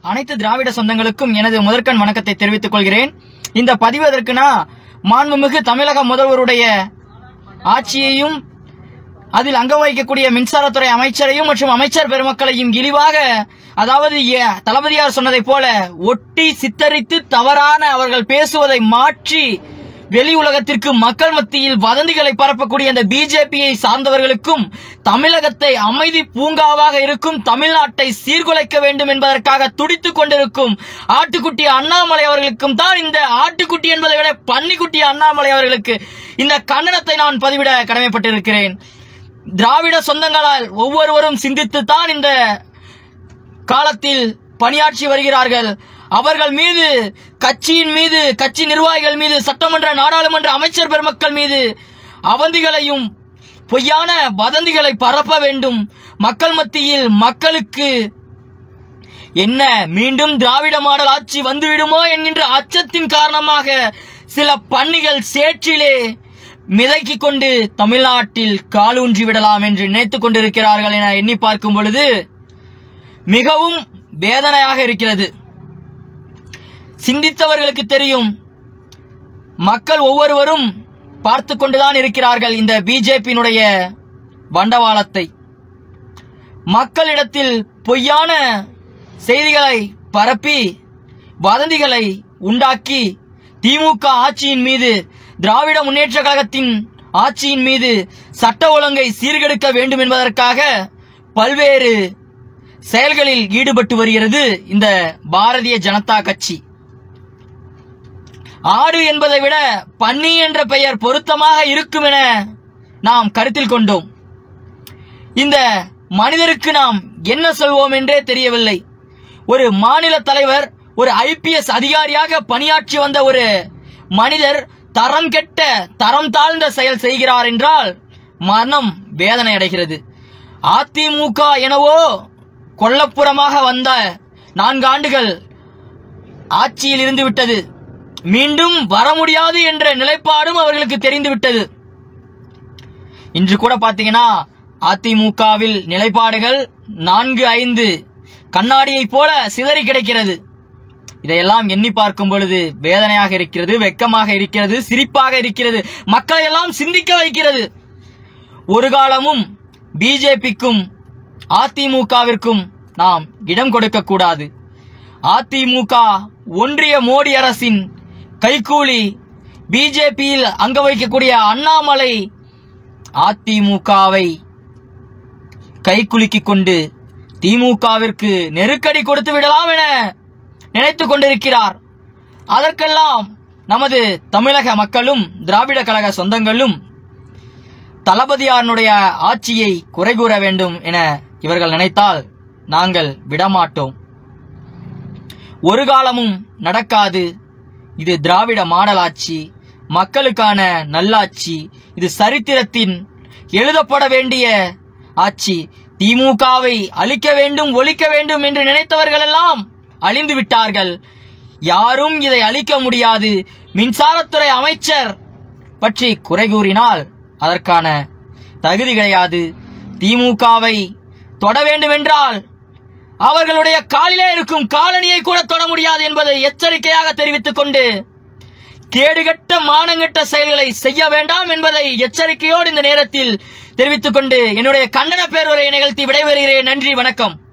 அனைத்து திராவிட சொந்தங்களுக்கும் எனது முதற்கண் வணக்கத்தை தெரிவித்துக் கொள்கிறேன் இந்த பதிவு எதற்குனா மாண்புமிகு தமிழக முதல்வருடைய ஆட்சியையும் அதில் அங்க வகிக்கக்கூடிய மின்சாரத்துறை அமைச்சரையும் மற்றும் அமைச்சர் பெருமக்களையும் இழிவாக அதாவது எ- தளபதியார் சொன்னதைப் போல ஒட்டி சித்தரித்து தவறான அவர்கள் பேசுவதை மாற்றி வெளி உலகத்திற்கு மக்கள் மத்தியில் வதந்திகளை பரப்பக்கூடிய அந்த பிஜேபியை சார்ந்தவர்களுக்கும் தமிழகத்தை அமைதி பூங்காவாக இருக்கும் தமிழ்நாட்டை சீர்குலைக்க வேண்டும் என்பதற்காக துடித்துக் கொண்டிருக்கும் ஆட்டுக்குட்டி அண்ணாமலை அவர்களுக்கும் தான் இந்த ஆட்டுக்குட்டி என்பதை விட பன்னிக்குட்டி அண்ணாமலை அவர்களுக்கு இந்த கண்டனத்தை நான் பதிவிட கடமைப்பட்டிருக்கிறேன் திராவிட சொந்தங்களால் ஒவ்வொருவரும் சிந்தித்து தான் இந்த காலத்தில் பணியாற்றி வருகிறார்கள் அவர்கள் மீது கட்சியின் மீது கட்சி நிர்வாகிகள் மீது சட்டமன்ற நாடாளுமன்ற அமைச்சர் பெருமக்கள் மீது அவந்திகளையும் பொய்யான வதந்திகளை பரப்ப வேண்டும் மக்கள் மத்தியில் மக்களுக்கு என்ன மீண்டும் திராவிட மாடல் ஆட்சி வந்துவிடுமோ என்கின்ற அச்சத்தின் காரணமாக சில பன்னிகள் சேற்றிலே மிதக்கிக் கொண்டு தமிழ்நாட்டில் காலூன்றி விடலாம் என்று நினைத்துக் கொண்டிருக்கிறார்கள் என எண்ணி பார்க்கும் பொழுது மிகவும் வேதனையாக இருக்கிறது சிந்தித்தவர்களுக்கு தெரியும் மக்கள் ஒவ்வொருவரும் பார்த்து கொண்டுதான் இருக்கிறார்கள் இந்த பிஜேபியினுடைய வண்டவாளத்தை மக்களிடத்தில் பொய்யான செய்திகளை பரப்பி வதந்திகளை உண்டாக்கி திமுக ஆட்சியின் மீது திராவிட முன்னேற்ற கழகத்தின் ஆட்சியின் மீது சட்ட ஒழுங்கை சீர்கெடுக்க வேண்டும் என்பதற்காக பல்வேறு செயல்களில் ஈடுபட்டு வருகிறது இந்த பாரதிய ஜனதா கட்சி ஆடு என்பதை விட பன்னி என்ற பெயர் பொருத்தமாக இருக்கும் என நாம் கருத்தில் கொண்டோம் இந்த மனிதருக்கு நாம் என்ன சொல்வோம் என்றே தெரியவில்லை ஒரு மாநில தலைவர் ஒரு ஐபிஎஸ் அதிகாரியாக பணியாற்றி வந்த ஒரு மனிதர் தரம் கெட்ட தரம் தாழ்ந்த செயல் செய்கிறார் என்றால் மனம் வேதனை அடைகிறது அதிமுக எனவோ கொல்லப்புறமாக வந்த நான்கு ஆண்டுகள் ஆட்சியில் இருந்து விட்டது மீண்டும் வர முடியாது என்ற நிலைப்பாடும் அவர்களுக்கு தெரிந்து விட்டது இன்று கூட பாத்தீங்கன்னா அதிமுகவில் நிலைப்பாடுகள் நான்கு ஐந்து கண்ணாடியைப் போல சிதறி கிடக்கிறது இதையெல்லாம் எண்ணி பார்க்கும் பொழுது வேதனையாக இருக்கிறது வெக்கமாக இருக்கிறது சிரிப்பாக இருக்கிறது மக்களை எல்லாம் சிந்திக்க வைக்கிறது ஒரு காலமும் பிஜேபிக்கும் அதிமுகவிற்கும் நாம் இடம் கொடுக்க கூடாது அதிமுக ஒன்றிய மோடி அரசின் கைக்கூலி பிஜேபியில் அங்க வைக்கக்கூடிய அண்ணாமலை அதிமுகவை கைக்குலுக்கிக் கொண்டு திமுகவிற்கு நெருக்கடி கொடுத்து விடலாம் என நினைத்துக் கொண்டிருக்கிறார் அதற்கெல்லாம் நமது தமிழக மக்களும் திராவிட கழக சொந்தங்களும் தளபதியாரனுடைய ஆட்சியை குறை கூற வேண்டும் என இவர்கள் நினைத்தால் நாங்கள் விடமாட்டோம் ஒரு காலமும் நடக்காது இது திராவிட மாடல் ஆட்சி மக்களுக்கான நல்லாட்சி இது சரித்திரத்தின் எழுதப்பட வேண்டிய ஆட்சி திமுகவை அழிக்க வேண்டும் ஒழிக்க வேண்டும் என்று நினைத்தவர்கள் எல்லாம் அழிந்து விட்டார்கள் யாரும் இதை அழிக்க முடியாது மின்சாரத்துறை அமைச்சர் பற்றி குறை கூறினால் அதற்கான தகுதி கிடையாது திமுகவை தொட வேண்டுமென்றால் அவர்களுடைய காலிலே இருக்கும் காலணியை கூட தொட முடியாது என்பதை எச்சரிக்கையாக தெரிவித்துக் கொண்டு கேடுகட்ட மானங்கெட்ட செயல்களை செய்ய வேண்டாம் என்பதை எச்சரிக்கையோடு இந்த நேரத்தில் தெரிவித்துக் கொண்டு என்னுடைய கண்டன பேருரையை நிகழ்த்தி விடைபெறுகிறேன் நன்றி வணக்கம்